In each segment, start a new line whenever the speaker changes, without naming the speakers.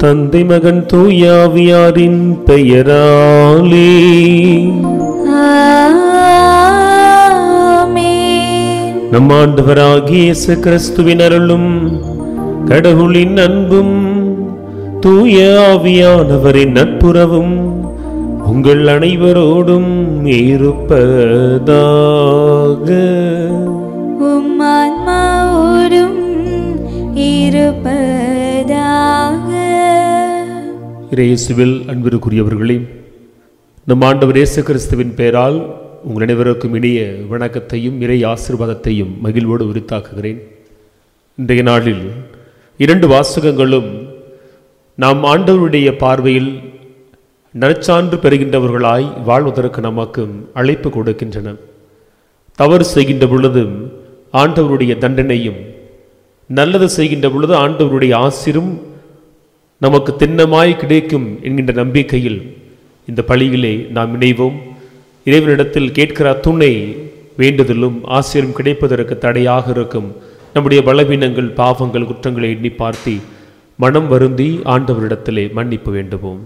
தந்தை மகன் தூயாவியாரின் பெயராலே
ஆமென்.
நம் ஆண்டவராகிய இயேசு கிறிஸ்துவின் அருளும் கடவுளின் அன்பும் தூய ஆவியானவரின் நட்புறவும் உங்கள் அனைவரோடும் இருப்பதாக
உம் ஆன்மாவோடும் இருப்பதாக
இயேசுவில் அன்பிற்குரியவர்களே நம் ஆண்டவர் இயேசு கிறிஸ்துவின் பெயரால் உங்கள் அனைவருக்கும் இனிய வணக்கத்தையும் இறை ஆசீர்வாதத்தையும் மகிழ்வோடு உரித்தாக்குகிறேன் இன்றைய நாளில் இரண்டு வாசகங்களும் நாம் ஆண்டவருடைய பார்வையில் நற்சான்று பெறுகின்றவர்களாய் வாழ்வதற்கு நமக்கு அழைப்பு கொடுக்கின்றன தவறு செய்கின்ற பொழுதும் ஆண்டவருடைய தண்டனையும் நல்லது செய்கின்ற பொழுது ஆண்டவருடைய ஆசிரும் நமக்கு திண்ணமாய் கிடைக்கும் என்கின்ற நம்பிக்கையில் இந்த பழியிலே நாம் இணைவோம் இறைவனிடத்தில் கேட்கிற துணை வேண்டுதலும் ஆசிரியம் கிடைப்பதற்கு தடையாக இருக்கும் நம்முடைய பலவீனங்கள் பாவங்கள் குற்றங்களை எண்ணி பார்த்து மனம் வருந்தி ஆண்டவரிடத்திலே மன்னிப்பு வேண்டுவோம்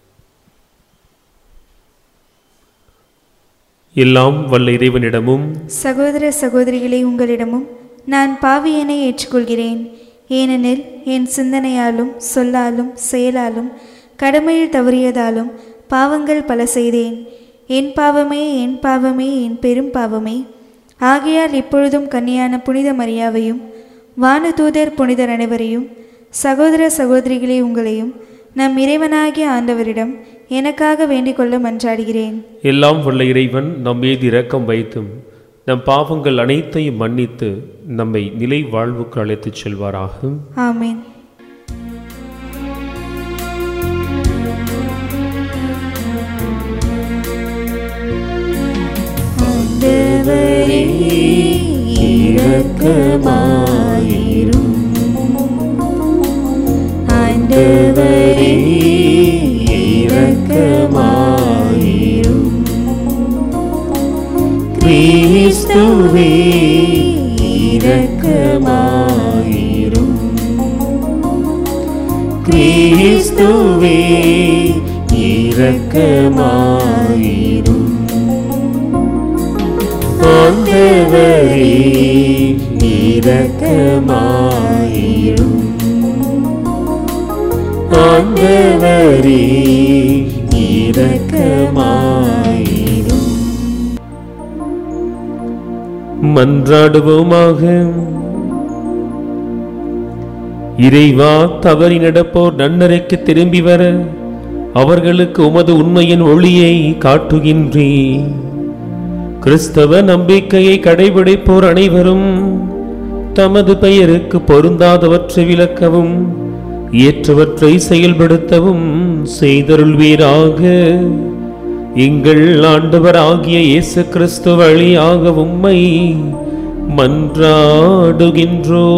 எல்லாம் வல்ல இறைவனிடமும்
சகோதர சகோதரிகளே உங்களிடமும் நான் பாவியனை ஏற்றுக்கொள்கிறேன் ஏனெனில் என் சிந்தனையாலும் சொல்லாலும் செயலாலும் கடமையில் தவறியதாலும் பாவங்கள் பல செய்தேன் என் பாவமே என் பாவமே என் பெரும் பாவமே ஆகையால் இப்பொழுதும் கன்னியான புனித மரியாவையும் வானதூதர் புனிதர் அனைவரையும் சகோதர சகோதரிகளே உங்களையும் நம் இறைவனாகிய ஆண்டவரிடம் எனக்காக வேண்டிக் கொள்ள மன்றாடுகிறேன்
எல்லாம் வல்ல இறைவன் நம் மீது இரக்கம் வைத்தும் நம் பாவங்கள் அனைத்தையும் மன்னித்து நம்மை நிலை வாழ்வுக்கு அழைத்துச் செல்வாராக
ஆமென் ஆண்டவரே இரக்கமாயிரும் ஆண்டவரே இரக்கமாயிரும் கிறிஸ்துவே இரக்கமாயிரும்
கிறிஸ்துவே இரக்கமாயிரும் ஆண்டவரே இரக்கமாயிரும் ஆண்டவரே இரக்கமாயிரும் மன்றாடுவோமாக இறைவா தவறி நடப்போர் நன்னரைக்கு திரும்பி வர அவர்களுக்கு உமது உண்மையின் ஒளியை காட்டுகின்றே கிறிஸ்தவ நம்பிக்கையை கடைபிடிப்போர் அனைவரும் தமது பெயருக்கு பொருந்தாதவற்றை விளக்கவும் ஏற்றவற்றை செயல்படுத்தவும் செய்தருள்வீராக எங்கள் ஆண்டவராகிய இயேசு கிறிஸ்து வழியாக உம்மை மன்றாடுகின்றோ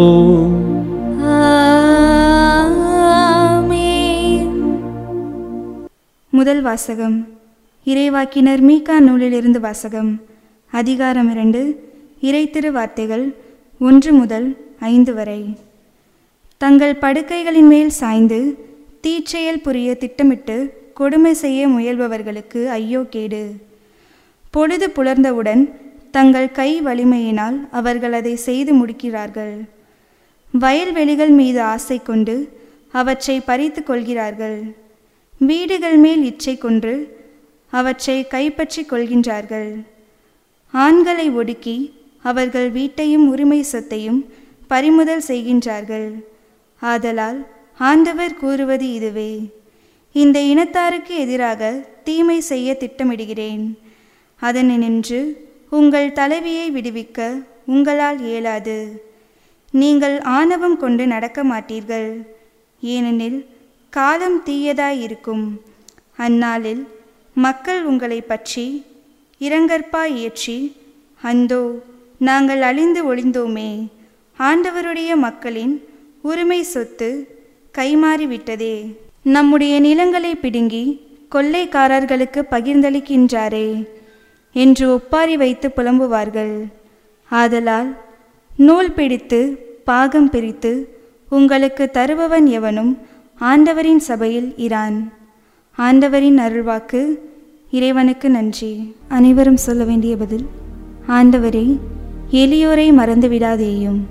ஆமென். முதல் வாசகம் இறைவாக்கினர் மீகா நூலிலிருந்து வாசகம் அதிகாரம் இரண்டு இறை வார்த்தைகள் ஒன்று முதல் ஐந்து வரை தங்கள் படுக்கைகளின் மேல் சாய்ந்து தீச்செயல் புரிய திட்டமிட்டு கொடுமை செய்ய முயல்பவர்களுக்கு ஐயோ கேடு பொழுது புலர்ந்தவுடன் தங்கள் கை வலிமையினால் அவர்கள் அதை செய்து முடிக்கிறார்கள் வயல்வெளிகள் மீது ஆசை கொண்டு அவற்றை பறித்து கொள்கிறார்கள் வீடுகள் மேல் இச்சை கொன்று அவற்றை கைப்பற்றிக் கொள்கின்றார்கள் ஆண்களை ஒடுக்கி அவர்கள் வீட்டையும் உரிமை சொத்தையும் பறிமுதல் செய்கின்றார்கள் ஆதலால் ஆண்டவர் கூறுவது இதுவே இந்த இனத்தாருக்கு எதிராக தீமை செய்ய திட்டமிடுகிறேன் அதனின்று உங்கள் தலைவியை விடுவிக்க உங்களால் இயலாது நீங்கள் ஆணவம் கொண்டு நடக்க மாட்டீர்கள் ஏனெனில் காலம் தீயதாயிருக்கும் அந்நாளில் மக்கள் உங்களை பற்றி இரங்கற்பாய் ஏற்றி அந்தோ நாங்கள் அழிந்து ஒளிந்தோமே ஆண்டவருடைய மக்களின் உரிமை சொத்து கைமாறிவிட்டதே நம்முடைய நிலங்களை பிடுங்கி கொள்ளைக்காரர்களுக்கு பகிர்ந்தளிக்கின்றாரே என்று ஒப்பாரி வைத்து புலம்புவார்கள் ஆதலால் நூல் பிடித்து பாகம் பிரித்து உங்களுக்கு தருபவன் எவனும் ஆண்டவரின் சபையில் இரான் ஆண்டவரின் அருள்வாக்கு இறைவனுக்கு நன்றி அனைவரும் சொல்ல வேண்டிய பதில் ஆண்டவரே எளியோரை மறந்து விடாதேயும்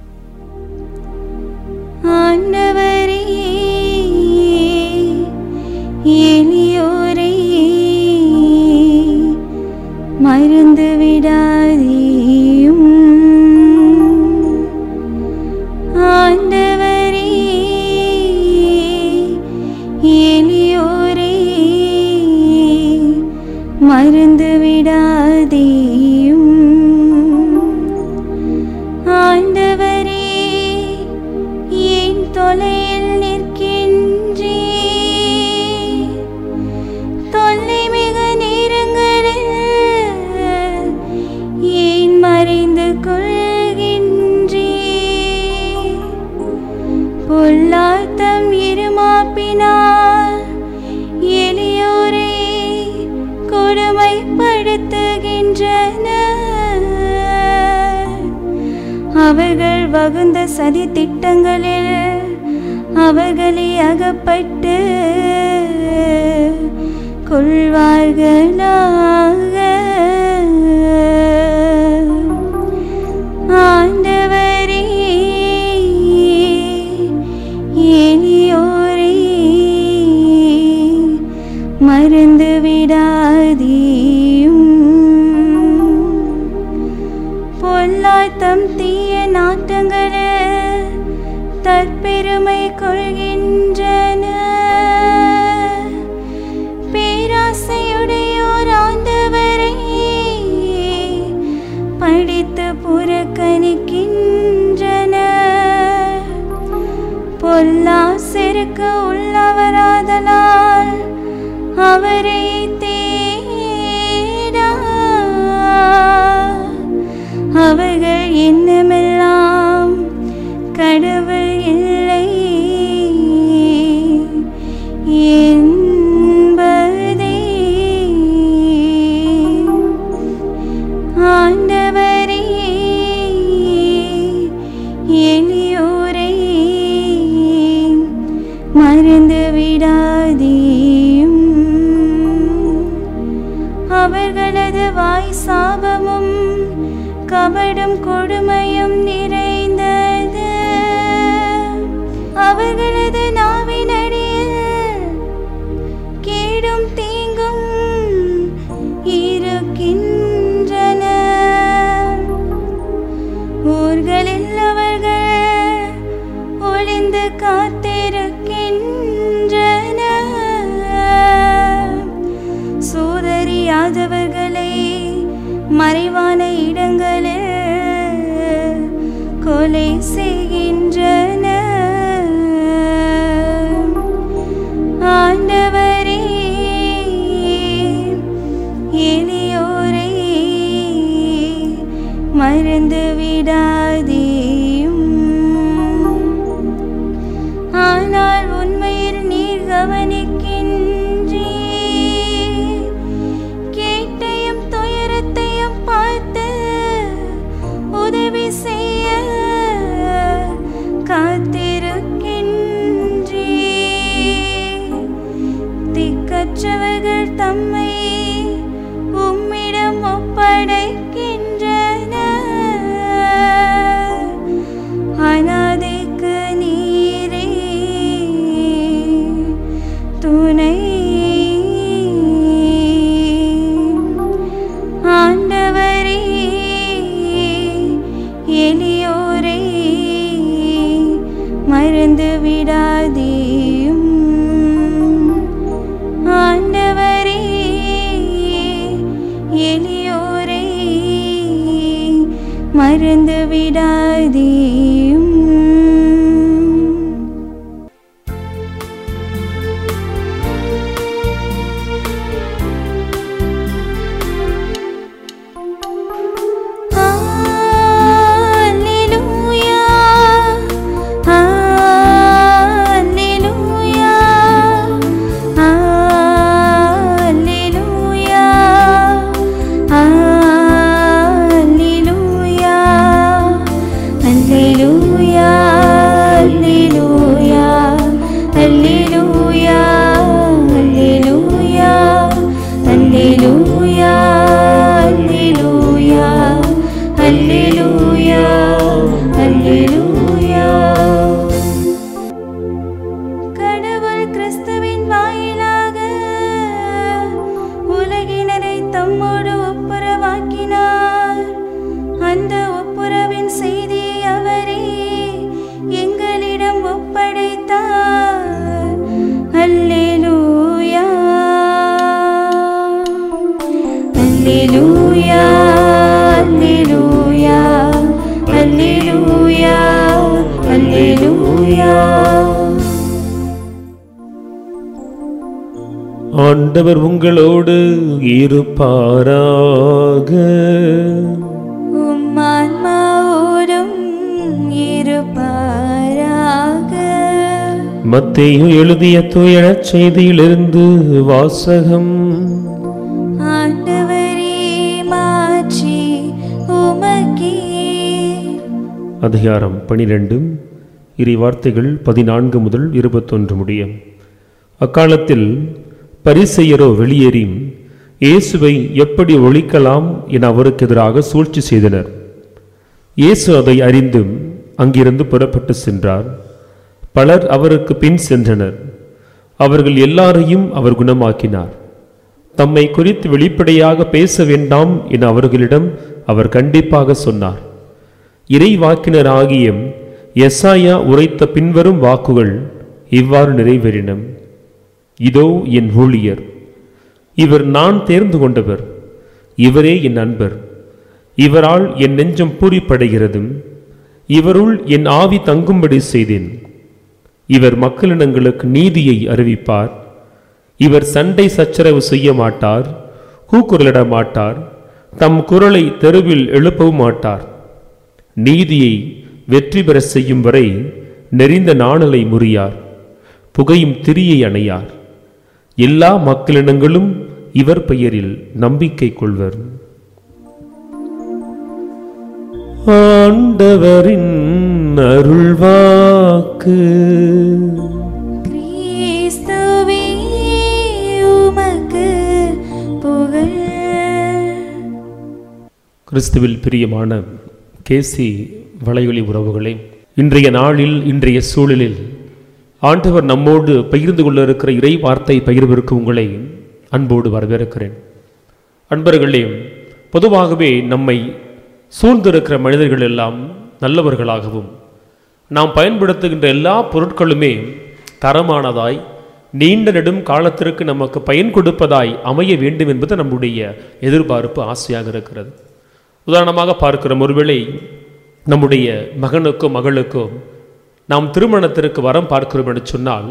ஆண்டவரே எளியோரை மறந்து விடாதேயும் ஆண்டவரே எளியோரை மறந்து விடாதேயும் ஆண்டவரே ஏன் தொலையில் நிற்கின்றே தொல்லை மிக நேரங்களில் ஏன் மறைந்து கொள்கின்றே பொல்லாத்தம் இருமாப்பினால் எளியோரை கொடுமைப்படுத்துகின்றன அவர்கள் வகுந்த சதி திட்டங்களில் அவர்களே அகப்பட்டு கொள்வார்களாக ஆண்டவரே எளியோரே மறந்து விடாதேயும் பொல்லாத்தம் தீய நாட்டங்கள தற்பெருமை கொள்கின்றன பேராசையுடையோர் ஆண்டவரை படித்து புறக்கணிக்கின்றன பொல்லா செருக்கு உள்ளவராதலால் அவரை தேடா அவர்கள் எண்ணமெல்லாம் கடவுள் இல்லை என்பதே ஆண்டவரே எளியோரை மறந்து விடாதேயும் அவர்களது வாய் சாபமும் கபடும் கொடுமையும் நிறைந்தது அவர்களது நாவினடியில் கேடும் தீங்கும் இருக்கின்றன ஊர்களில் அவர்கள் ஒளிந்து காத்திருக்கின்றன சோதரியாதவர்களை மறைவான இடங்களில் கொலை செய்கின்றன ஆண்டவரே எளியோரை மறந்து விடாதேயும் ஆனால் உண்மையில் நீர் கவனிக்கின்றே கேட்டையும் துயரத்தையும் பார்த்து உதவி செய்ய காத்திருக்கின்றே திக்கற்றவர்கள் தம்மை உம்மிடம் ஒப்படைக்கின்றன அனாதைக்கு நீரே துணை ஆண்டவரே எளியோரை மறந்து விடாதேயும் ஆண்டவரே எளியோரை மறந்து விடாதேயும் Alleluia, Alleluia, Alleluia, Alleluia, அல்லேலூயா அல்லேலூயா அல்லேலூயா அல்லேலூயா கடவுள் கிறிஸ்துவின் வாயிலாக உலகினரை தம்மோடு ஒப்புரவாக்கினார் அந்த ஒப்புரவின் செய்தியை அவரே எங்களிடம் ஒப்படைத்தார் அல்லேலூயா அல்லேலூயா அல்லேலூயா அல்லேலூயா அல்லேலூயா
ஆண்டவர் உங்களோடு இருப்பாராக
உம்மான்மாவோடும் இருப்பாராக
மத்தேயு எழுதிய துயரச் செய்தியிலிருந்து வாசகம்
ஆண்டவரே மாற்றி உமக்கே
அதிகாரம் பனிரெண்டு இறை வார்த்தைகள் பதினான்கு முதல் இருபத்தொன்று முடியும் அக்காலத்தில் பரிசெயரோ வெளியேறி இயேசுவை எப்படி ஒழிக்கலாம் என அவருக்கு எதிராக சூழ்ச்சி செய்தனர் இயேசு அதை அறிந்து அங்கிருந்து புறப்பட்டு சென்றார் பலர் அவருக்கு பின் சென்றனர் அவர்கள் எல்லாரையும் அவர் குணமாக்கினார் தம்மை குறித்து வெளிப்படையாக பேச வேண்டாம் என அவர்களிடம் அவர் கண்டிப்பாக சொன்னார் இறைவாக்கினராகிய எசாயா உரைத்த பின்வரும் வாக்குகள் இவ்வாறு நிறைவேறின இதோ என் ஊழியர் இவர் நான் தேர்ந்து கொண்டவர் இவரே என் அன்பர் இவரால் என் நெஞ்சம் பூரிப்படைகிறது இவருள் என் ஆவி தங்கும்படி செய்தேன் இவர் மக்களினங்களுக்கு நீதியை அறிவிப்பார் இவர் சண்டை சச்சரவு செய்ய மாட்டார் கூக்குரலிட மாட்டார் தம் குரலை தெருவில் எழுப்பவும் மாட்டார் நீதியை வெற்றி பெற செய்யும் வரை நெறிந்த நாணலை முறியார் புகையும் திரியை அணையார் எல்லா மக்களினங்களும் இவர் பெயரில் நம்பிக்கை கொள்வர் ஆண்டவரின் அருள்வாக்கு
கிறிஸ்துவே உமக்கு புகழ்
கிறிஸ்துவில் பிரியமான கேசி வலையொலி உறவுகளே இன்றைய நாளில் இன்றைய சூழலில் ஆண்டவர் நம்மோடு பகிர்ந்து கொள்ள இருக்கிற இறை வார்த்தை பகிர்விற்கு உங்களை அன்போடு வரவேற்கிறேன் அன்பர்களே பொதுவாகவே நம்மை சூழ்ந்திருக்கிற மனிதர்கள் எல்லாம் நல்லவர்களாகவும் நாம் பயன்படுத்துகின்ற எல்லா பொருட்களுமே தரமானதாய் நீண்ட நெடும் காலத்திற்கு நமக்கு பயன் கொடுப்பதாய் அமைய வேண்டும் என்பது நம்முடைய எதிர்பார்ப்பு ஆசையாக இருக்கிறது உதாரணமாக பார்க்கிறோம் ஒருவேளை நம்முடைய மகனுக்கோ மகளுக்கோ நாம் திருமணத்திற்கு வரம் பார்க்கிறோம் என்று சொன்னால்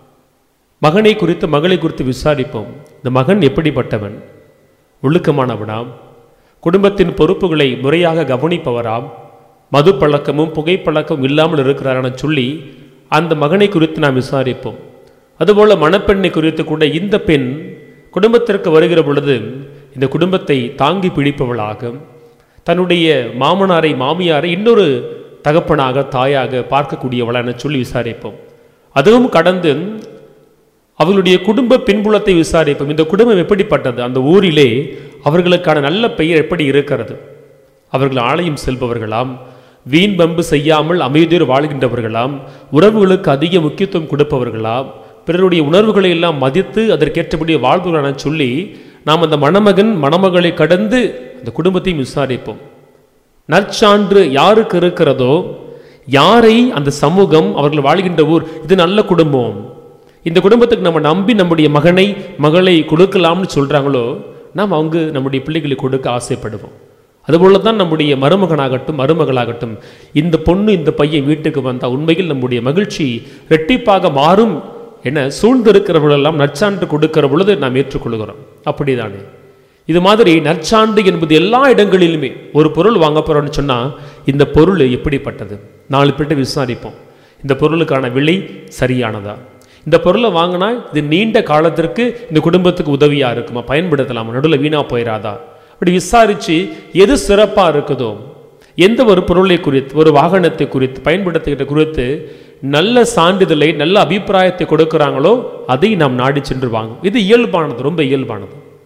மகனை குறித்து மகளை குறித்து விசாரிப்போம் இந்த மகன் எப்படிப்பட்டவன் ஒழுக்கமானவனாம் குடும்பத்தின் பொறுப்புகளை முறையாக கவனிப்பவராம் மது பழக்கமும் புகைப்பழக்கமும் இல்லாமல் இருக்கிறாரென சொல்லி அந்த மகனை குறித்து நாம் விசாரிப்போம் அதுபோல மணப்பெண்ணை குறித்து கூட இந்த பெண் குடும்பத்திற்கு வருகிற பொழுது இந்த குடும்பத்தை தாங்கி பிடிப்பவளாக தன்னுடைய மாமனாரை மாமியாரை இன்னொரு தகப்பனாக தாயாக பார்க்கக்கூடியவளா என சொல்லி விசாரிப்போம் அதுவும் கடந்து அவர்களுடைய குடும்ப பின்புலத்தை விசாரிப்போம் இந்த குடும்பம் எப்படிப்பட்டது அந்த ஊரிலே அவர்களுக்கான நல்ல பெயர் எப்படி இருக்கிறது அவர்கள் ஆலயம் செல்பவர்களாம் வீண் பம்பு செய்யாமல் அமைதியோடு வாழ்கின்றவர்களாம் உறவுகளுக்கு அதிக முக்கியத்துவம் கொடுப்பவர்களாம் பிறருடைய உணர்வுகளை எல்லாம் மதித்து அதற்கேற்றபடி வாழ்வுகளான சொல்லி நாம் அந்த மணமகன் மணமகளை கடந்து அந்த குடும்பத்தையும் விசாரிப்போம் நற்சான்று யாருக்கு இருக்கிறதோ யாரை அந்த சமூகம் அவர்கள் வாழ்கின்ற ஊர் இது நல்ல குடும்பம் இந்த குடும்பத்துக்கு நம்ம நம்பி நம்முடைய மகனை மகளை கொடுக்கலாம்னு சொல்றாங்களோ நாம் அவங்க நம்முடைய பிள்ளைகளுக்கு கொடுக்க ஆசைப்படுவோம் அதுபோல தான் நம்முடைய மருமகனாகட்டும் மருமகளாகட்டும் இந்த பொண்ணு இந்த பையன் வீட்டுக்கு வந்தால் உண்மையில் நம்முடைய மகிழ்ச்சி ரெட்டிப்பாக மாறும் என சூழ்ந்திருக்கிறவர்களெல்லாம் நற்சான்று கொடுக்கிற பொழுது நாம் ஏற்றுக்கொள்கிறோம் அப்படிதானே இது மாதிரி நற்சான்று என்பது எல்லா இடங்களிலுமே ஒரு பொருள் வாங்க போறோம்னு சொன்னா இந்த பொருள் எப்படிப்பட்டது நாலு பேர்ட்ட விசாரிப்போம் இந்த பொருளுக்கான விலை சரியானதா இந்த பொருளை வாங்கினா இது நீண்ட காலத்திற்கு இந்த குடும்பத்துக்கு உதவியா இருக்குமா பயன்படுத்தலாமா நடுவில் வீணா போயிடாதா அப்படி விசாரிச்சு எது சிறப்பா இருக்குதோ எந்த ஒரு பொருளை குறித்து ஒரு வாகனத்தை குறித்து பயன்படுத்துகிற குறித்து நல்ல சான்றிதழை நல்ல அபிப்பிராயத்தை கொடுக்கிறாங்களோ அதை நாம் நாடி சென்று வாங்கும் இது இயல்பானது ரொம்ப இயல்பானது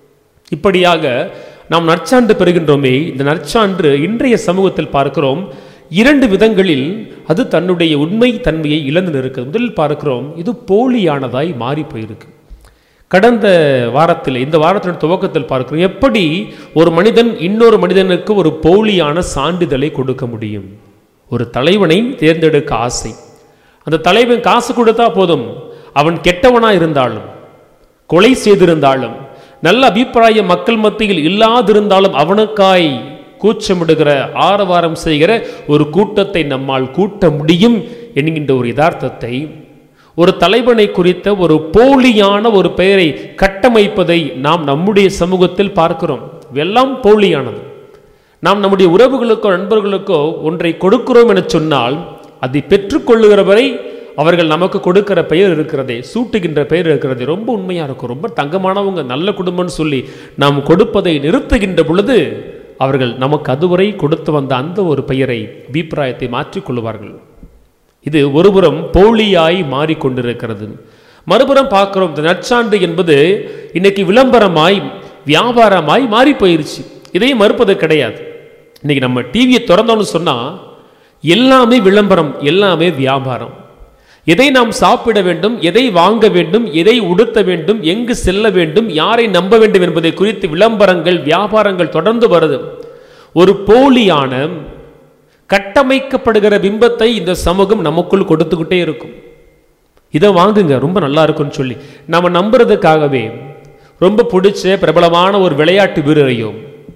இப்படியாக நாம் நற்சான்று பெறுகின்றோமே இந்த நற்சான்று இன்றைய சமூகத்தில் பார்க்கிறோம் இரண்டு விதங்களில் அது தன்னுடைய உண்மை தன்மையை இழந்து நிற்கிறது முதலில் பார்க்கிறோம் இது போலியானதாய் மாறி போயிருக்கு கடந்த வாரத்தில் இந்த வாரத்தின் துவக்கத்தில் பார்க்கிறோம் எப்படி ஒரு மனிதன் இன்னொரு மனிதனுக்கு ஒரு போலியான சான்றிதழை கொடுக்க முடியும் ஒரு தலைவனை தேர்ந்தெடுக்க ஆசை அந்த தலைவன் காசு கொடுத்தா போதும் அவன் கெட்டவனா இருந்தாலும் கொலை செய்திருந்தாலும் நல்ல அபிப்பிராய மக்கள் மத்தியில் இல்லாதிருந்தாலும் அவனுக்காய் கூச்சமிடுகிற ஆரவாரம் செய்கிற ஒரு கூட்டத்தை நம்மால் கூட்ட முடியும் என்கின்ற ஒரு யதார்த்தத்தை ஒரு தலைவனை குறித்த ஒரு போலியான ஒரு பெயரை கட்டமைப்பதை நாம் நம்முடைய சமூகத்தில் பார்க்கிறோம் எல்லாம் போலியானது நாம் நம்முடைய உறவுகளுக்கோ நண்பர்களுக்கோ ஒன்றை கொடுக்கிறோம் என சொன்னால் அதை பெற்றுக்கொள்ளுகிறவரை அவர்கள் நமக்கு கொடுக்கிற பெயர் இருக்கிறதே சூட்டுகின்ற பெயர் இருக்கிறதே ரொம்ப உண்மையாக இருக்கும் ரொம்ப தங்கமானவங்க நல்ல குடும்பம்னு சொல்லி நாம் கொடுப்பதை நிறுத்துகின்ற பொழுது அவர்கள் நமக்கு அதுவரை கொடுத்து வந்த அந்த ஒரு பெயரை அபிப்பிராயத்தை மாற்றிக்கொள்வார்கள் இது ஒருபுறம் போலியாய் மாறிக்கொண்டிருக்கிறது மறுபுறம் பார்க்கிறோம் இந்த நற்சான்று என்பது இன்னைக்கு விளம்பரமாய் வியாபாரமாய் மாறி போயிருச்சு இதையும் மறுப்பது கிடையாது இன்னைக்கு நம்ம டிவியை திறந்தோம்னு சொன்னா எல்லாமே விளம்பரம் எல்லாமே வியாபாரம் எதை நாம் சாப்பிட வேண்டும் எதை வாங்க வேண்டும் எதை உடுத்த வேண்டும் எங்கு செல்ல வேண்டும் யாரை நம்ப வேண்டும் என்பதை குறித்து விளம்பரங்கள் வியாபாரங்கள் தொடர்ந்து வருது ஒரு போலியான கட்டமைக்கப்படுகிற பிம்பத்தை இந்த சமூகம் நமக்குள் கொடுத்துக்கிட்டே இருக்கும் இதை வாங்குங்க ரொம்ப நல்லா இருக்கும்னு சொல்லி நம்ம நம்புறதுக்காகவே ரொம்ப பிடிச்ச பிரபலமான ஒரு விளையாட்டு வீரரையும்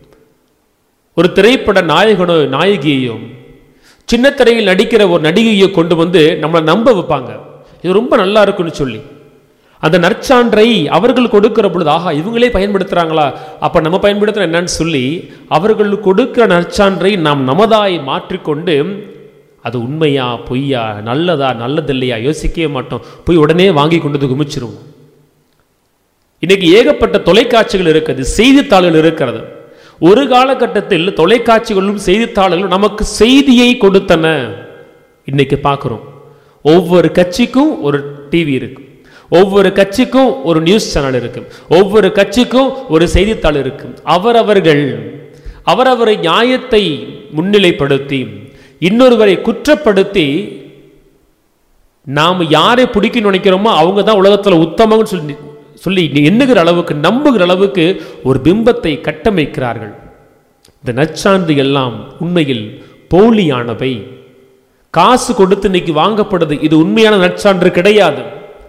ஒரு திரைப்பட நாயகனோ நாயகியையோ சின்ன திரையில் நடிக்கிற ஒரு நடிகையை கொண்டு வந்து நம்மளை நம்ப வைப்பாங்க இது ரொம்ப நல்லா இருக்குன்னு சொல்லி அந்த நற்சான்றை அவர்கள் கொடுக்கிற பொழுது ஆஹா இவங்களே பயன்படுத்துறாங்களா அப்ப நம்ம பயன்படுத்துற என்னன்னு சொல்லி அவர்கள் கொடுக்கிற நற்சான்றை நாம் நமதாய் மாற்றிக்கொண்டு அது உண்மையா பொய்யா நல்லதா நல்லதில்லையா யோசிக்கவே மாட்டோம் போய் உடனே வாங்கி கொண்டு வந்து குமிச்சிருவோம் இன்னைக்கு ஏகப்பட்ட தொலைக்காட்சிகள் இருக்குது செய்தித்தாள்கள் இருக்கிறது ஒரு காலகட்டத்தில் தொலைக்காட்சிகளும் செய்தித்தாள்களும் நமக்கு செய்தியை கொடுத்தன இன்னைக்கு பார்க்குறோம் ஒவ்வொரு கட்சிக்கும் ஒரு டிவி இருக்கு ஒவ்வொரு கட்சிக்கும் ஒரு நியூஸ் சேனல் இருக்கு ஒவ்வொரு கட்சிக்கும் ஒரு செய்தித்தாள் இருக்கு அவரவர்கள் அவரவரை நியாயத்தை முன்னிலைப்படுத்தி இன்னொருவரை குற்றப்படுத்தி நாம் யாரை பிடிக்க நினைக்கிறோமோ அவங்க தான் உலகத்தில் உத்தமங்கன்னு சொல்லி சொல்லி எண்ணுகிற அளவுக்கு நம்புகிற அளவுக்கு ஒரு பிம்பத்தை கட்டமைக்கிறார்கள் இந்த நற்சான்று எல்லாம் உண்மையில் போலியானவை காசு கொடுத்து இன்னைக்கு வாங்கப்படுது இது உண்மையான நற்சான்று கிடையாது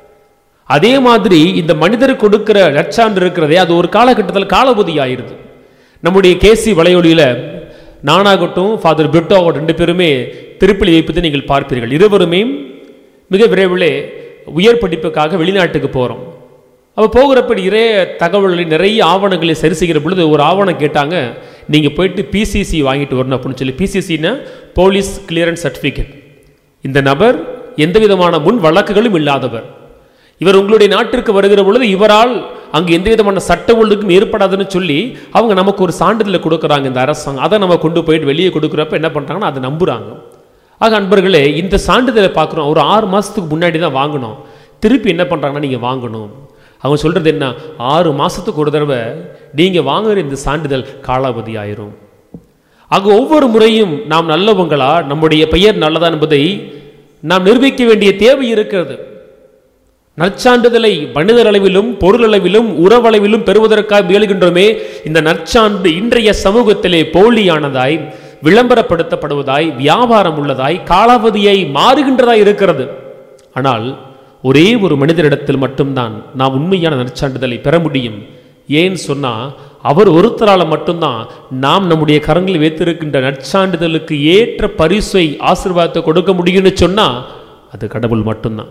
அதே மாதிரி இந்த மனிதர் கொடுக்கிற நற்சான்று இருக்கிறதே அது ஒரு காலகட்டத்தில் காலபதி ஆயிருது நம்முடைய கேசி வலையொலியில் நானாகட்டும் ஃபாதர் பிரிட்டோ ரெண்டு பேருமே திருப்பலி வைப்பதை நீங்கள் பார்ப்பீர்கள் இருவருமே மிக விரைவிலே உயர் படிப்புக்காக வெளிநாட்டுக்கு போகிறோம் அப்போ போகிறப்ப நிறைய தகவல்களை நிறைய ஆவணங்களை சரி செய்கிற பொழுது ஒரு ஆவணம் கேட்டாங்க நீங்கள் போயிட்டு பிசிசி வாங்கிட்டு வரணும் அப்படின்னு சொல்லி பிசிசின்னா போலீஸ் கிளியரன்ஸ் சர்டிஃபிகேட் இந்த நபர் எந்த விதமான முன் வழக்குகளும் இல்லாதவர் இவர் உங்களுடைய நாட்டிற்கு வருகிற பொழுது இவரால் அங்கு எந்த விதமான சட்ட ஒழுங்கும் ஏற்படாதுன்னு சொல்லி அவங்க நமக்கு ஒரு சான்றிதழை கொடுக்குறாங்க இந்த அரசாங்கம் அதை நம்ம கொண்டு போயிட்டு வெளியே கொடுக்குறப்ப என்ன பண்ணுறாங்கன்னா அதை நம்புகிறாங்க ஆக அன்பர்களே இந்த சான்றிதழை பார்க்குறோம் ஒரு ஆறு மாதத்துக்கு முன்னாடி தான் வாங்கணும் திருப்பி என்ன பண்ணுறாங்கன்னா நீங்கள் வாங்கணும் அவங்க சொல்கிறது என்ன ஆறு மாதத்துக்கு ஒரு தடவை நீங்கள் வாங்குகிற இந்த சான்றிதழ் காலாவதி ஆயிரும் ஆக ஒவ்வொரு முறையும் நாம் நல்லவங்களா நம்முடைய பெயர் நல்லதா என்பதை நாம் நிரூபிக்க வேண்டிய தேவை இருக்கிறது நற்சான்றிதழை மனிதர் அளவிலும் பொருள் அளவிலும் உறவளவிலும் பெறுவதற்காக முயல்கின்றோமே இந்த நற்சான்று இன்றைய சமூகத்திலே போலியானதாய் விளம்பரப்படுத்தப்படுவதாய் வியாபாரம் உள்ளதாய் காலாவதியை மாறுகின்றதாய் இருக்கிறது ஆனால் ஒரே ஒரு மனிதரிடத்தில் மட்டும்தான் நாம் உண்மையான நற்சான்றிதழை பெற முடியும் ஏன் சொன்னா அவர் ஒருத்தரால் மட்டும்தான் நாம் நம்முடைய கரங்களில் வைத்திருக்கின்ற நற்சான்றிதழுக்கு ஏற்ற பரிசை ஆசீர்வாதத்தை கொடுக்க முடியும்னு சொன்னா அது கடவுள் மட்டும்தான்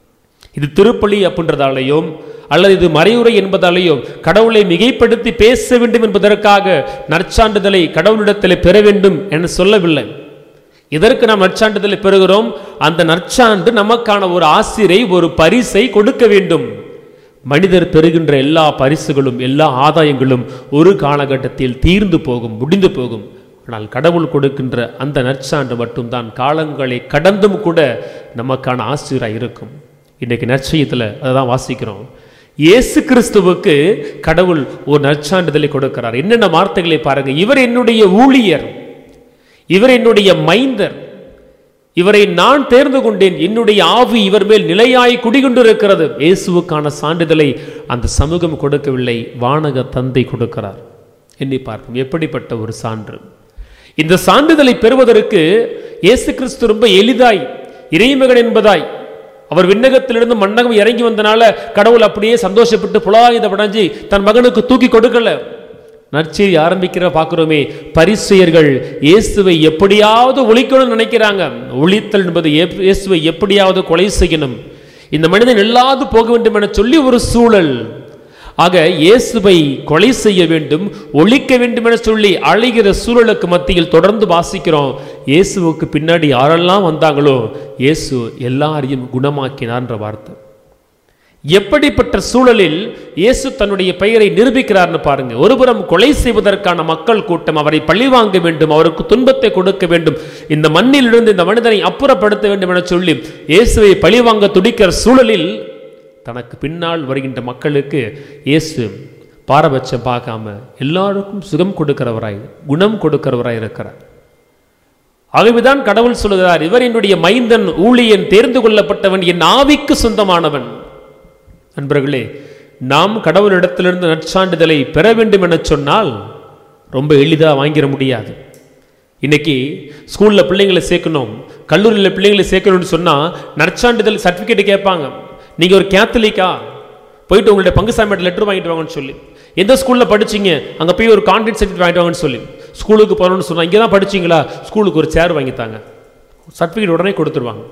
இது திருப்பலி அப்படின்றதாலேயும் அல்லது இது மறையுறை என்பதாலேயும் கடவுளை மிகைப்படுத்தி பேச வேண்டும் என்பதற்காக நற்சான்றிதழை கடவுளிடத்தில் பெற வேண்டும் என சொல்லவில்லை இதற்கு நாம் நற்சான்றிதழை பெறுகிறோம் அந்த நற்சான்று நமக்கான ஒரு ஆசிரை ஒரு பரிசை கொடுக்க வேண்டும் மனிதர் பெறுகின்ற எல்லா பரிசுகளும் எல்லா ஆதாயங்களும் ஒரு காலகட்டத்தில் தீர்ந்து போகும் முடிந்து போகும் ஆனால் கடவுள் கொடுக்கின்ற அந்த நற்சான்று மட்டும்தான் காலங்களை கடந்தும் கூட நமக்கான ஆசிரியராக இருக்கும் இன்றைக்கு நற்செய்யத்தில் அதை தான் வாசிக்கிறோம் இயேசு கிறிஸ்துவுக்கு கடவுள் ஒரு நற்சான்றிதழை கொடுக்கிறார் என்னென்ன வார்த்தைகளை பாருங்க இவர் என்னுடைய ஊழியர் இவர் என்னுடைய மைந்தர் இவரை நான் தேர்ந்து கொண்டேன் என்னுடைய ஆவி இவர் மேல் நிலையாய் குடிகொண்டிருக்கிறது இயேசுவுக்கான சான்றிதழை அந்த சமூகம் கொடுக்கவில்லை வானக தந்தை கொடுக்கிறார் எண்ணி பார்க்கும் எப்படிப்பட்ட ஒரு சான்று இந்த சான்றிதழை பெறுவதற்கு இயேசு கிறிஸ்து ரொம்ப எளிதாய் இறைமகன் என்பதாய் அவர் விண்ணகத்திலிருந்து மண்ணகம் இறங்கி வந்தனால கடவுள் அப்படியே சந்தோஷப்பட்டு புலாயுத படைஞ்சு தன் மகனுக்கு தூக்கி கொடுக்கல நற்செய்தி ஆரம்பிக்கிற பார்க்கிறோமே பரிசெயர்கள் இயேசுவை எப்படியாவது ஒழிக்கணும்னு நினைக்கிறாங்க ஒழித்தல் என்பது இயே- இயேசுவை எப்படியாவது கொலை செய்யணும் இந்த மனிதன் எல்லாது போக வேண்டும் என சொல்லி ஒரு சூழல் ஆக இயேசுவை கொலை செய்ய வேண்டும் ஒழிக்க வேண்டும் என சொல்லி அழைகிற சூழலுக்கு மத்தியில் தொடர்ந்து வாசிக்கிறோம் இயேசுவுக்கு பின்னாடி யாரெல்லாம் வந்தாங்களோ இயேசு எல்லாரையும் குணமாக்கினார்ன்ற வார்த்தை எப்படிப்பட்ட சூழலில் இயேசு தன்னுடைய பெயரை நிரூபிக்கிறார்னு பாருங்க ஒருபுறம் கொலை செய்வதற்கான மக்கள் கூட்டம் அவரை பழிவாங்க வேண்டும் அவருக்கு துன்பத்தை கொடுக்க வேண்டும் இந்த மண்ணிலிருந்து இந்த மனிதனை அப்புறப்படுத்த வேண்டும் என சொல்லி இயேசுவை பழிவாங்க துடிக்கிற சூழலில் தனக்கு பின்னால் வருகின்ற மக்களுக்கு இயேசு பாரபட்சம் பார்க்காம எல்லாருக்கும் சுகம் கொடுக்கிறவராய் குணம் கொடுக்கிறவராய் இருக்கிறார் ஆகவேதான் கடவுள் சொல்லுகிறார் இவர் என்னுடைய மைந்தன் ஊழியன் தேர்ந்து கொள்ளப்பட்டவன் என் ஆவிக்கு சொந்தமானவன் நண்பர்களே நாம் கடவுளிடத்திலிருந்து நற்சான்றிதழை பெற வேண்டும் என சொன்னால் ரொம்ப எளிதாக வாங்கிட முடியாது இன்னைக்கு ஸ்கூலில் பிள்ளைங்களை சேர்க்கணும் கல்லூரியில் பிள்ளைங்களை சேர்க்கணும்னு சொன்னால் நற்சான்றிதழ் சர்டிஃபிகேட் கேட்பாங்க நீங்கள் ஒரு கேத்தலிக்கா போயிட்டு உங்களுடைய பங்கு சாமியோட லெட்டர் வாங்கிட்டு வாங்கன்னு சொல்லி எந்த ஸ்கூலில் படிச்சீங்க அங்கே போய் ஒரு கான்ட்ராக்ட் சர்டிஃபிகேட் வாங்கிட்டு வாங்கன்னு சொல்லி ஸ்கூலுக்கு போகணும்னு சொன்னால் இங்கே தான் படிச்சீங்களா ஸ்கூலுக்கு ஒரு சேர் வாங்கித்தாங்க சர்டிஃபிகேட் உடனே கொடுத்துருவாங்க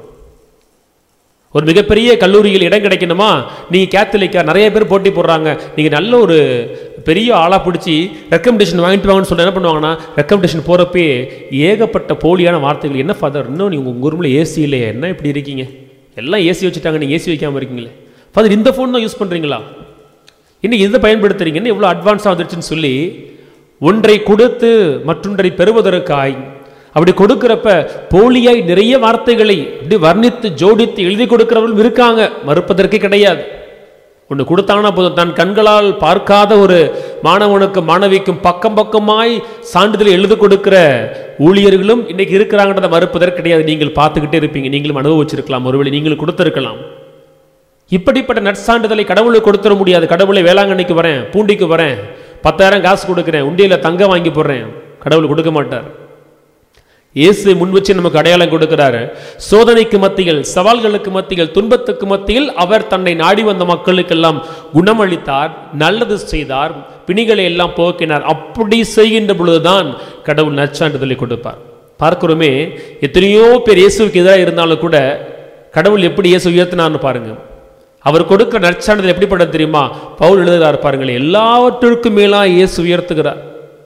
ஒரு மிகப்பெரிய கல்லூரியில் இடம் கிடைக்கணுமா நீங்கள் கேத்தலிக்கா நிறைய பேர் போட்டி போடுறாங்க நீங்கள் நல்ல ஒரு பெரிய ஆளாக பிடிச்சி ரெக்கமெண்டேஷன் வாங்கிட்டு வாங்கன்னு சொல்லி என்ன பண்ணுவாங்கன்னா ரெக்கமெண்டேஷன் போகிறப்பே ஏகப்பட்ட போலியான வார்த்தைகள் என்ன ஃபாதர் இன்னும் நீங்கள் உங்கள் ரூமில் ஏசி இல்லையே என்ன இப்படி இருக்கீங்க எல்லாம் ஏசி வச்சுட்டாங்க நீங்கள் ஏசி வைக்காமல் இருக்கீங்களே ஃபாதர் இந்த ஃபோன் தான் யூஸ் பண்ணுறீங்களா இன்னும் இதை பயன்படுத்துறீங்கன்னு எவ்வளோ அட்வான்ஸாக வந்துருச்சுன்னு சொல்லி ஒன்றை கொடுத்து மற்றொன்றை பெறுவதற்காய் அப்படி கொடுக்கிறப்ப போலியாய் நிறைய வார்த்தைகளை இப்படி வர்ணித்து ஜோடித்து எழுதி கொடுக்கிறவர்களும் இருக்காங்க மறுப்பதற்கு கிடையாது ஒன்று கொடுத்தாங்கன்னா போதும் தன் கண்களால் பார்க்காத ஒரு மாணவனுக்கும் மாணவிக்கும் பக்கம் பக்கமாய் சான்றிதழ் எழுதி கொடுக்கிற ஊழியர்களும் இன்னைக்கு இருக்கிறாங்கன்றதை மறுப்பதற்கு கிடையாது நீங்கள் பார்த்துக்கிட்டே இருப்பீங்க நீங்களும் அனுபவிச்சிருக்கலாம் ஒருவேளை நீங்களும் கொடுத்திருக்கலாம் இப்படிப்பட்ட நற்சான்றிதழை கடவுளுக்கு கொடுத்துட முடியாது கடவுளை வேளாங்கண்ணிக்கு வரேன் பூண்டிக்கு வரேன் பத்தாயிரம் காசு கொடுக்குறேன் உண்டியல தங்கம் வாங்கி போடுறேன் கடவுள் கொடுக்க மாட்டார் இயேசு முன் வச்சு நமக்கு அடையாளம் கொடுக்கிறாரு சோதனைக்கு மத்தியில் சவால்களுக்கு மத்தியில் துன்பத்துக்கு மத்தியில் அவர் தன்னை நாடி வந்த மக்களுக்கெல்லாம் குணமளித்தார் நல்லது செய்தார் பிணிகளை எல்லாம் போக்கினார் அப்படி செய்கின்ற பொழுதுதான் கடவுள் நற்சான்றிதழை கொடுப்பார் பார்க்கிறோமே எத்தனையோ பேர் இயேசுவுக்கு எதிராக இருந்தாலும் கூட கடவுள் எப்படி இயேசு உயர்த்தினார்னு பாருங்க அவர் கொடுக்கிற நற்சான்றிதழ் எப்படிப்பட்டது தெரியுமா பவுல் எழுதுகிறார் பாருங்களேன் எல்லாவற்றிற்கும் மேலா இயேசு உயர்த்துகிறார்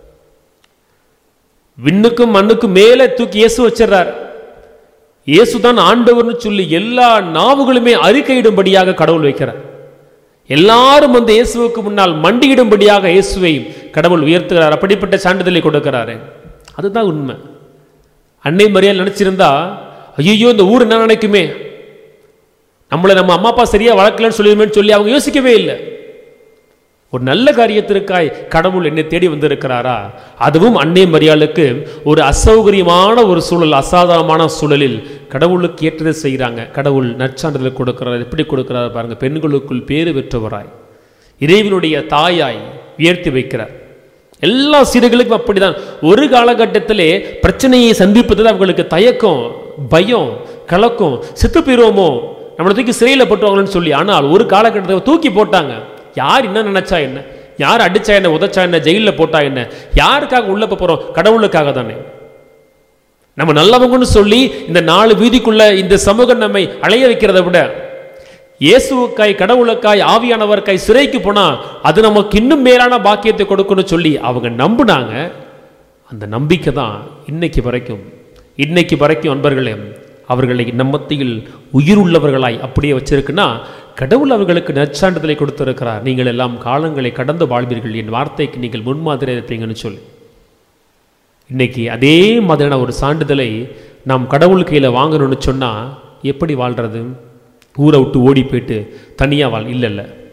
விண்ணுக்கும் மண்ணுக்கும் மேலே தூக்கி இயேசு வச்சிடுறார் இயேசு தான் ஆண்டவர்னு சொல்லி எல்லா நாவுகளுமே அறிக்கையிடும்படியாக கடவுள் வைக்கிறார் எல்லாரும் வந்து இயேசுவுக்கு முன்னால் மண்டியிடும்படியாக இயேசுவை கடவுள் உயர்த்துகிறார் அப்படிப்பட்ட சான்றிதழை கொடுக்கிறாரு அதுதான் உண்மை அன்னை மரியாதை நினைச்சிருந்தா ஐயோ இந்த ஊர் என்ன நினைக்குமே நம்மளை நம்ம அம்மா அப்பா சரியா வளர்க்கலன்னு சொல்லிடுமேன்னு சொல்லி அவங்க யோசிக்கவே இல்லை ஒரு நல்ல காரியத்திற்காய் கடவுள் என்னை தேடி வந்திருக்கிறாரா அதுவும் அன்னை மரியாளுக்கு ஒரு அசௌகரியமான ஒரு சூழல் அசாதாரணமான சூழலில் கடவுளுக்கு ஏற்றதை செய்கிறாங்க கடவுள் நற்சான்றிதழ் கொடுக்கிறார் எப்படி கொடுக்கிறார் பாருங்க பெண்களுக்குள் பேறு பெற்றவராய் இறைவனுடைய தாயாய் உயர்த்தி வைக்கிறார் எல்லா சீடுகளுக்கும் அப்படிதான் ஒரு காலகட்டத்திலே பிரச்சனையை சந்திப்பது அவங்களுக்கு தயக்கம் பயம் கலக்கம் செத்து போயிருவோமோ நம்மளை தூக்கி சிறையில் போட்டுவாங்கன்னு சொல்லி ஆனால் ஒரு காலகட்டத்தில் தூக்கி போட்டாங்க யார் என்ன நினைச்சா என்ன யார் அடிச்சா என்ன உதைச்சா என்ன ஜெயிலில் போட்டா என்ன யாருக்காக உள்ள போறோம் கடவுளுக்காக தானே நம்ம நல்லவங்கன்னு சொல்லி இந்த நாலு வீதிக்குள்ள இந்த சமூகம் நம்மை அலைய வைக்கிறத விட இயேசுவுக்காய் கடவுளுக்காய் ஆவியானவர்க்காய் சிறைக்கு போனா அது நமக்கு இன்னும் மேலான பாக்கியத்தை கொடுக்கணும்னு சொல்லி அவங்க நம்புனாங்க அந்த நம்பிக்கை தான் இன்னைக்கு வரைக்கும் இன்னைக்கு வரைக்கும் அன்பர்களே அவர்களை நம்மத்தியில் உயிர் உள்ளவர்களாய் அப்படியே வச்சிருக்குன்னா கடவுள் அவர்களுக்கு நற்சான்றிதழை கொடுத்திருக்கிறார் நீங்கள் எல்லாம் காலங்களை கடந்து வாழ்வீர்கள் என் வார்த்தைக்கு நீங்கள் முன்மாதிரியாக இருப்பீங்கன்னு சொல்லி இன்னைக்கு அதே மாதிரியான ஒரு சான்றிதழை நாம் கடவுள் கையில் வாங்கணும்னு சொன்னால் எப்படி வாழ்கிறது ஊரை விட்டு ஓடி போயிட்டு தனியாக வாழ் இல்லை இல்லை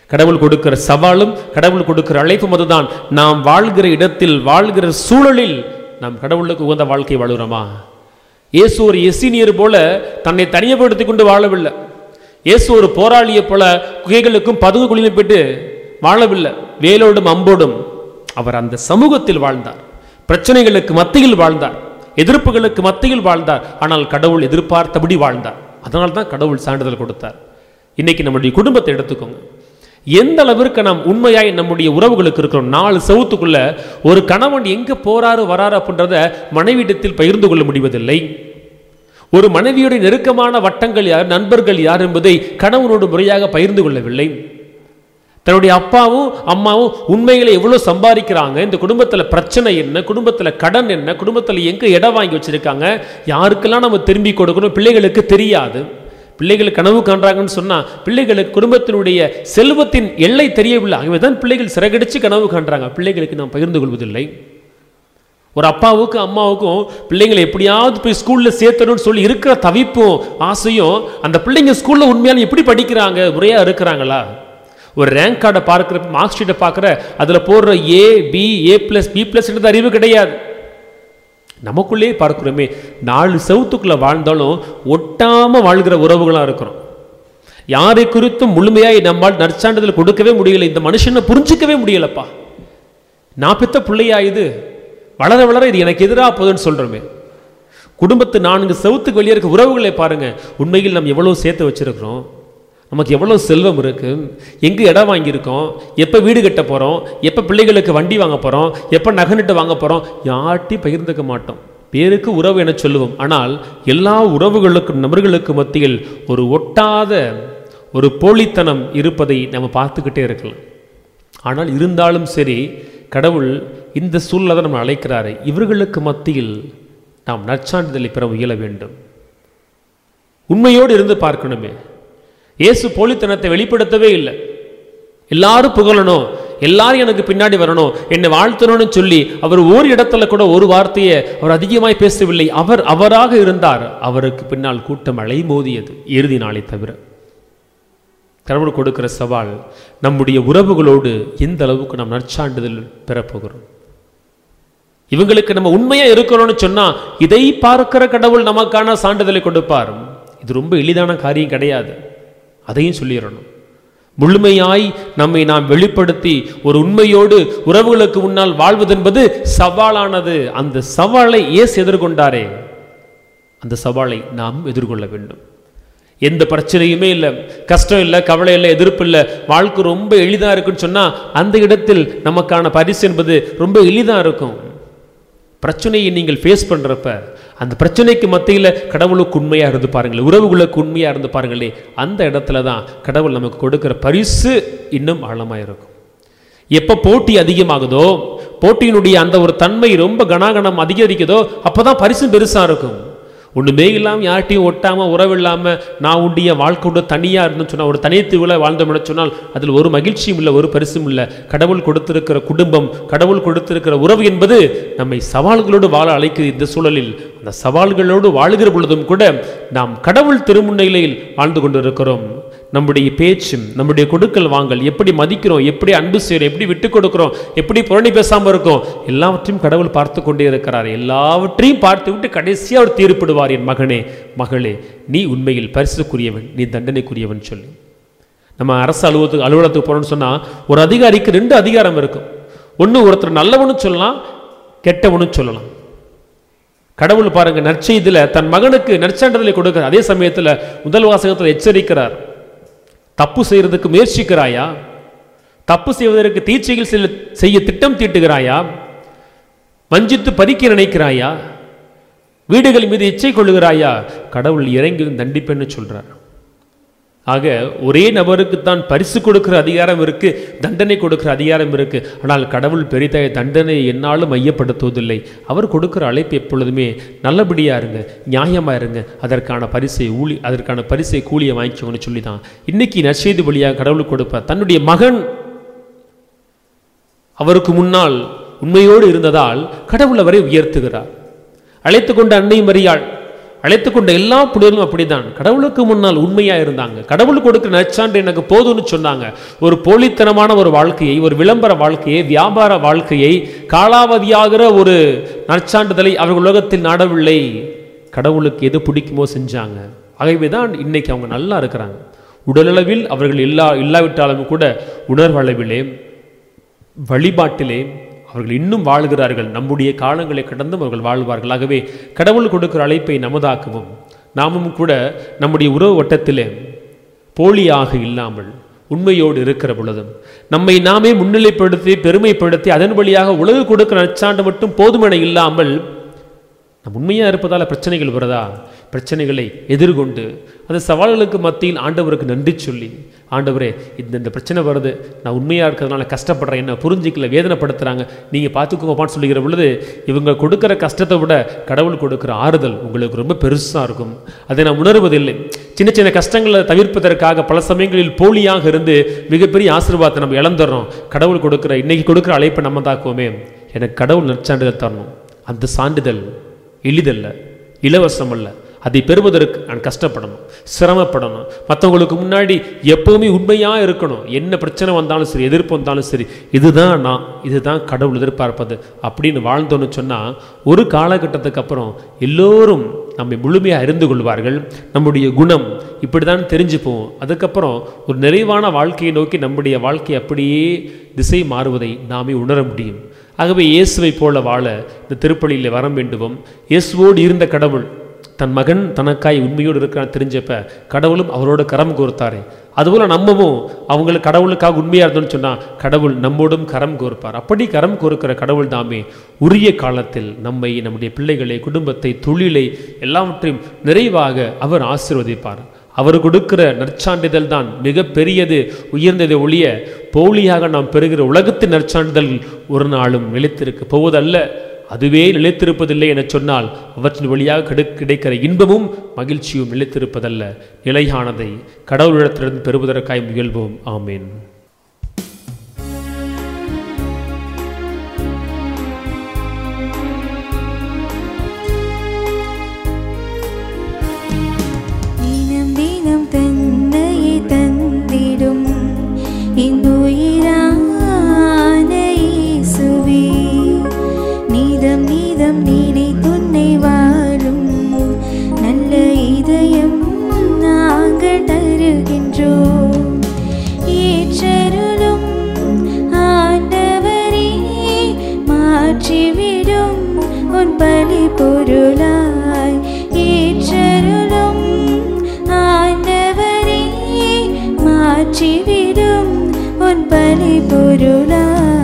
கடவுள் கொடுக்கிற சவாலும் கடவுள் கொடுக்கிற அழைப்பும் அதுதான் நாம் வாழ்கிற இடத்தில் வாழ்கிற சூழலில் நாம் கடவுளுக்கு உகந்த வாழ்க்கை வாழுகிறோமா இயேசு ஒரு எசினியர் போல தன்னை தனியப்படுத்தி கொண்டு வாழவில்லை இயேசு ஒரு போராளியைப் போல குகைகளுக்கும் பதுங்கு குழியிலும் போயிட்டு வாழவில்லை வேலோடும் அம்போடும் அவர் அந்த சமூகத்தில் வாழ்ந்தார் பிரச்சனைகளுக்கு மத்தியில் வாழ்ந்தார் எதிர்ப்புகளுக்கு மத்தியில் வாழ்ந்தார் ஆனால் கடவுள் எதிர்பார்த்தபடி வாழ்ந்தார் அதனால தான் கடவுள் சான்றிதழ் கொடுத்தார் இன்னைக்கு நம்முடைய குடும்பத்தை எடுத்துக்கோங்க எந்த அளவிற்கு நாம் உண்மையாய் நம்முடைய உறவுகளுக்கு இருக்கிறோம் நாலு செவுத்துக்குள்ள ஒரு கணவன் எங்க போறாரு வராரு அப்படின்றத மனைவியிடத்தில் பகிர்ந்து கொள்ள முடிவதில்லை ஒரு மனைவியுடைய நெருக்கமான வட்டங்கள் யார் நண்பர்கள் யார் என்பதை கணவனோடு முறையாக பகிர்ந்து கொள்ளவில்லை தன்னுடைய அப்பாவும் அம்மாவும் உண்மைகளை எவ்வளவு சம்பாதிக்கிறாங்க இந்த குடும்பத்துல பிரச்சனை என்ன குடும்பத்துல கடன் என்ன குடும்பத்துல எங்க இடம் வாங்கி வச்சிருக்காங்க யாருக்கெல்லாம் நம்ம திரும்பி கொடுக்கணும் பிள்ளைகளுக்கு தெரியாது பிள்ளைகள் கனவு காண்றாங்கன்னு சொன்னா பிள்ளைகளுக்கு குடும்பத்தினுடைய செல்வத்தின் எல்லை தெரியவில்லை ஆகவே தான் பிள்ளைகள் சிறகடிச்சு கனவு காண்றாங்க பிள்ளைகளுக்கு நாம் பகிர்ந்து கொள்வதில்லை ஒரு அப்பாவுக்கும் அம்மாவுக்கும் பிள்ளைங்களை எப்படியாவது போய் ஸ்கூல்ல சேர்த்தணும்னு சொல்லி இருக்கிற தவிப்பும் ஆசையும் அந்த பிள்ளைங்க ஸ்கூல்ல உண்மையாலும் எப்படி படிக்கிறாங்க முறையா இருக்கிறாங்களா ஒரு ரேங்க் கார்டை பார்க்குற மார்க் ஷீட்டை பார்க்குற அதில் போடுற A B A plus B plus அறிவு கிடையாது நமக்குள்ளே பார்க்கிறோமே நாலு செவுத்துக்குள்ள வாழ்ந்தாலும் ஒட்டாம வாழ்கிற உறவுகளா இருக்கிறோம் யாரை குறித்தும் முழுமையாய் நம்மால் நற்சான்றிதழ் கொடுக்கவே முடியல இந்த மனுஷனை புரிஞ்சிக்கவே முடியலப்பா நான் பெத்த பிள்ளையா இது வளர வளர இது எனக்கு எதிராக போகுதுன்னு சொல்றோமே குடும்பத்து நான்கு செவுத்துக்கு வெளியே இருக்க உறவுகளை பாருங்க உண்மையில் நம்ம எவ்வளவு சேர்த்து வச்சிருக்கிறோம் நமக்கு எவ்வளவு செல்வம் இருக்கு எங்க இடம் வாங்கியிருக்கோம் எப்ப வீடு கட்ட போறோம் எப்ப பிள்ளைகளுக்கு வண்டி வாங்க போறோம் எப்ப நகனிட்டு வாங்க போறோம் யார்ட்டையும் பகிர்ந்துக்க மாட்டோம் பேருக்கு உறவு என சொல்லுவோம் ஆனால் எல்லா உறவுகளுக்கும் நபர்களுக்கு மத்தியில் ஒரு ஒட்டாத ஒரு போலித்தனம் இருப்பதை நம்ம பார்த்துக்கிட்டே இருக்கலாம் ஆனால் இருந்தாலும் சரி கடவுள் இந்த சூழ்நிலை தான் நம்ம அழைக்கிறாரு இவர்களுக்கு மத்தியில் நாம் நற்சான்றிதழை பெற முயல வேண்டும் உண்மையோடு இருந்து பார்க்கணுமே இயேசு போலித்தனத்தை வெளிப்படுத்தவே இல்லை எல்லாரும் புகழணும் எல்லாரும் எனக்கு பின்னாடி வரணும் என்னை வாழ்த்தணும்னு சொல்லி அவர் ஒரு இடத்துல கூட ஒரு வார்த்தையை அவர் அதிகமாய் பேசவில்லை அவர் அவராக இருந்தார் அவருக்கு பின்னால் கூட்டம் அலை மோதியது இறுதி நாளை தவிர கடவுள் கொடுக்கிற சவால் நம்முடைய உறவுகளோடு எந்த அளவுக்கு நாம் நற்சான்றிதழ் பெறப்போகிறோம் இவங்களுக்கு நம்ம உண்மையா இருக்கிறோம்னு சொன்னா இதை பார்க்கிற கடவுள் நமக்கான சான்றிதழை கொடுப்பார் இது ரொம்ப எளிதான காரியம் கிடையாது அதையும் சொல்லிடணும் முழுமையாய் நம்மை நாம் வெளிப்படுத்தி ஒரு உண்மையோடு உறவுகளுக்கு முன்னால் வாழ்வதென்பது சவாலானது அந்த சவாலை ஏசு எதிர்கொண்டாரே அந்த சவாலை நாம் எதிர்கொள்ள வேண்டும் எந்த பிரச்சனையுமே இல்லை கஷ்டம் இல்லை கவலை இல்லை எதிர்ப்பு இல்லை வாழ்க்கை ரொம்ப எளிதாக இருக்குன்னு சொன்னால் அந்த இடத்தில் நமக்கான பரிசு என்பது ரொம்ப எளிதாக இருக்கும் பிரச்சனையை நீங்கள் ஃபேஸ் பண்ணுறப்ப அந்த பிரச்சனைக்கு மத்தியில் கடவுளுக்கு உண்மையாக இருந்து பாருங்களேன் உறவுகளுக்கு உண்மையாக இருந்து பாருங்களே அந்த இடத்துல தான் கடவுள் நமக்கு கொடுக்குற பரிசு இன்னும் ஆழமாக இருக்கும் எப்போ போட்டி அதிகமாகுதோ போட்டியினுடைய அந்த ஒரு தன்மை ரொம்ப கனாகனம் அதிகரிக்குதோ அப்போ தான் பரிசும் பெருசாக இருக்கும் ஒன்றுமே இல்லாமல் யார்ட்டையும் ஒட்டாமல் உறவில்லாமல் நான் உண்டிய வாழ்க்கையோட தனியாக இருந்துன்னு சொன்னால் ஒரு தனித்துவில் வாழ்ந்தோம்னு சொன்னால் அதில் ஒரு மகிழ்ச்சியும் இல்லை ஒரு பரிசும் இல்லை கடவுள் கொடுத்திருக்கிற குடும்பம் கடவுள் கொடுத்திருக்கிற உறவு என்பது நம்மை சவால்களோடு வாழ அழைக்குது இந்த சூழலில் அந்த சவால்களோடு வாழுகிற பொழுதும் கூட நாம் கடவுள் திருமுன்னிலையில் வாழ்ந்து கொண்டிருக்கிறோம் நம்முடைய பேச்சும் நம்முடைய கொடுக்கல் வாங்கல் எப்படி மதிக்கிறோம் எப்படி அன்பு செய்கிறோம் எப்படி விட்டு கொடுக்கிறோம் எப்படி புரணி பேசாமல் இருக்கோம் எல்லாவற்றையும் கடவுள் பார்த்து கொண்டே இருக்கிறார் எல்லாவற்றையும் பார்த்து விட்டு கடைசியாக அவர் தீர்ப்பிடுவார் என் மகனே மகளே நீ உண்மையில் பரிசுக்குரியவன் நீ தண்டனைக்குரியவன் சொல்லி நம்ம அரசு அலுவலகத்துக்கு அலுவலகத்துக்கு போகிறோம்னு சொன்னால் ஒரு அதிகாரிக்கு ரெண்டு அதிகாரம் இருக்கும் ஒன்று ஒருத்தர் நல்லவனும் சொல்லலாம் கெட்டவனும் சொல்லலாம் கடவுள் பாருங்க நற்செய்தியில் தன் மகனுக்கு நற்சான்றிதழை கொடுக்கிற அதே சமயத்தில் முதல் வாசகத்தில் எச்சரிக்கிறார் தப்பு செய்யறதுக்கு முயற்சிக்கிறாயா தப்பு செய்வதற்கு தீச்சைகள் செல்ல- செய்ய திட்டம் தீட்டுகிறாயா வஞ்சித்து பறிக்க நினைக்கிறாயா வீடுகள் மீது இச்சை கொள்ளுகிறாயா கடவுள் இறங்கி தண்டிப்பேன்னு சொல்றார் ஆக ஒரே நபருக்கு தான் பரிசு கொடுக்கிற அதிகாரம் இருக்கு தண்டனை கொடுக்கிற அதிகாரம் இருக்கு ஆனால் கடவுள் பெரிதாய தண்டனை என்னாலும் மையப்படுத்துவதில்லை அவர் கொடுக்கிற அழைப்பு எப்பொழுதுமே நல்லபடியா இருங்க நியாயமா இருங்க அதற்கான பரிசை ஊழி அதற்கான பரிசை கூலியை வாங்கிக்கோங்கன்னு சொல்லி தான் இன்னைக்கு நற்செய்தி வழியாக கடவுள் கொடுப்பார் தன்னுடைய மகன் அவருக்கு முன்னால் உண்மையோடு இருந்ததால் கடவுள் அவரை உயர்த்துகிறார் அழைத்து கொண்ட அன்னை மரியாள் அழைத்து கொண்ட எல்லா புனிதர்களும் அப்படிதான் கடவுளுக்கு முன்னால் உண்மையா இருந்தாங்க கடவுள் கொடுக்கிற நற்சான்று எனக்கு போதும்னு சொன்னாங்க ஒரு போலித்தனமான ஒரு வாழ்க்கையை ஒரு விளம்பர வாழ்க்கையை வியாபார வாழ்க்கையை காலாவதியாகிற ஒரு நற்சான்றிதழை அவர்கள் உலகத்தில் நாடவில்லை கடவுளுக்கு எது பிடிக்குமோ செஞ்சாங்க ஆகவே தான் இன்னைக்கு அவங்க நல்லா இருக்கிறாங்க உடலளவில் அவர்கள் இல்லா இல்லாவிட்டாலும் கூட உணர்வளவிலே வழிபாட்டிலே அவர்கள் இன்னும் வாழ்கிறார்கள் நம்முடைய காலங்களை கடந்தும் அவர்கள் வாழ்வார்கள் ஆகவே கடவுள் கொடுக்கிற அழைப்பை நமதாக்குவோம் நாமும் கூட நம்முடைய உறவு வட்டத்திலே போலியாக இல்லாமல் உண்மையோடு இருக்கிற பொழுதும் நம்மை நாமே முன்னிலைப்படுத்தி பெருமைப்படுத்தி அதன் வழியாக உலகு கொடுக்கிற நற்சான்று மட்டும் போதுமென இல்லாமல் நம் உண்மையாக இருப்பதால் பிரச்சனைகள் வருதா பிரச்சனைகளை எதிர்கொண்டு அந்த சவால்களுக்கு மத்தியில் ஆண்டவருக்கு நன்றி சொல்லி ஆண்டவரே இந்த இந்த பிரச்சனை வருது நான் உண்மையாக இருக்கிறதுனால கஷ்டப்படுறேன் என்ன புரிஞ்சிக்கல வேதனைப்படுத்துகிறாங்க நீங்கள் பார்த்துக்கோங்கப்பான்னு சொல்லிக்கிற பொழுது இவங்க கொடுக்குற கஷ்டத்தை விட கடவுள் கொடுக்குற ஆறுதல் உங்களுக்கு ரொம்ப பெருசாக இருக்கும் அதை நான் உணர்வதில்லை சின்ன சின்ன கஷ்டங்களை தவிர்ப்பதற்காக பல சமயங்களில் போலியாக இருந்து மிகப்பெரிய ஆசீர்வாதத்தை நம்ம இழந்துடுறோம் கடவுள் கொடுக்குற இன்னைக்கு கொடுக்குற அழைப்பை நம்ம தாக்குவோமே எனக்கு கடவுள் நற்சான்றிதழ் தரணும் அந்த சான்றிதழ் எளிதல்ல இலவசம் அல்ல அதை பெறுவதற்கு நான் கஷ்டப்படணும் சிரமப்படணும் மற்றவங்களுக்கு முன்னாடி எப்பவுமே உண்மையாக இருக்கணும் என்ன பிரச்சனை வந்தாலும் சரி எதிர்ப்பு வந்தாலும் சரி இதுதான் நான் இதுதான் கடவுள் எதிர்பார்ப்பது அப்படின்னு வாழ்ந்தோன்னு சொன்னால் ஒரு காலகட்டத்துக்கு அப்புறம் எல்லோரும் நம்மை முழுமையாக அறிந்து கொள்வார்கள் நம்முடைய குணம் இப்படி தான் தெரிஞ்சுப்போம் அதுக்கப்புறம் ஒரு நிறைவான வாழ்க்கையை நோக்கி நம்முடைய வாழ்க்கை அப்படியே திசை மாறுவதை நாமே உணர முடியும் ஆகவே இயேசுவை போல வாழ இந்த திருப்பலியில் வரம் வேண்டுவோம் இயேசுவோடு இருந்த கடவுள் தன் மகன் தனக்காய் உண்மையோடு இருக்கிறான் தெரிஞ்சப்ப கடவுளும் அவரோட கரம் கோர்த்தாரே அதுபோல நம்மவும் அவங்களுக்கு கடவுளுக்காக உண்மையாக இருந்தோம்னு சொன்னால் கடவுள் நம்மோடும் கரம் கோர்ப்பார் அப்படி கரம் கோர்க்கிற கடவுள் தாமே உரிய காலத்தில் நம்மை நம்முடைய பிள்ளைகளை குடும்பத்தை தொழிலை எல்லாவற்றையும் நிறைவாக அவர் ஆசீர்வதிப்பார் அவர் கொடுக்கிற நற்சான்றிதழ் தான் மிக பெரியது உயர்ந்ததை ஒழிய போலியாக நாம் பெறுகிற உலகத்தின் நற்சான்றிதழ் ஒரு நாளும் நிலைத்திருக்க போவதல்ல அதுவே நிலைத்திருப்பதில்லை என சொன்னால் அவற்றின் வழியாக கிடை கிடைக்கிற இன்பமும் மகிழ்ச்சியும் நிலைத்திருப்பதல்ல நிலையானதை கடவுளிடத்திலிருந்து பெறுவதற்காய் முயல்வோம் ஆமேன்
தினம் தினம் தன்னையே தந்திடும் இந்துயிரான இயேசுவே நீதம் நீதம் நீனை துன்னை வாழும் நல்ல இதயம் நாங்கள் தருகின்றோம் ஏற்றருளும் ஆண்டவரே மாற்றிவிடும் உன் பலி பொருளாய் ஏற்றருளும் ஆண்டவரே மாற்றிவிடும் உன் பலி பொருளாய்